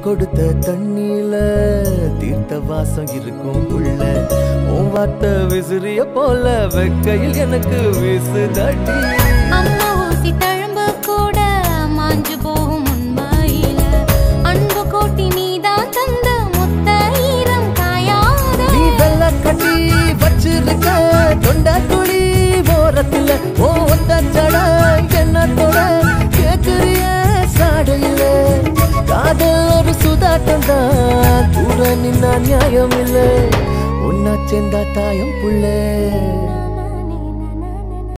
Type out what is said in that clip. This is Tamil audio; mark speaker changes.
Speaker 1: கொடுத்த தண்ணியில தீர்த்த வாசம் இருக்கும் உள்ள உன் வார்த்தை விசிறிய போல வெக்கையில் எனக்கு வீசுதடி
Speaker 2: அம்மா ஊசி தழும்பு கூட மாஞ்சு போகும் உண்மையில அன்பு கோட்டி நீதான் தந்த முத்த ஈரம் காயாத
Speaker 1: நீ வெள்ள கட்டி வச்சிருக்க தொண்ட குழி ஓரத்துல ஓ ஒத்த ஜட என்னத்தோட கேக்குறிய சாடையில காதல் ஒரு சுதாட்டம் தான் கூட நின்னா நியாயம் இல்லை ஒன்னா சேர்ந்தா தாயம் புள்ள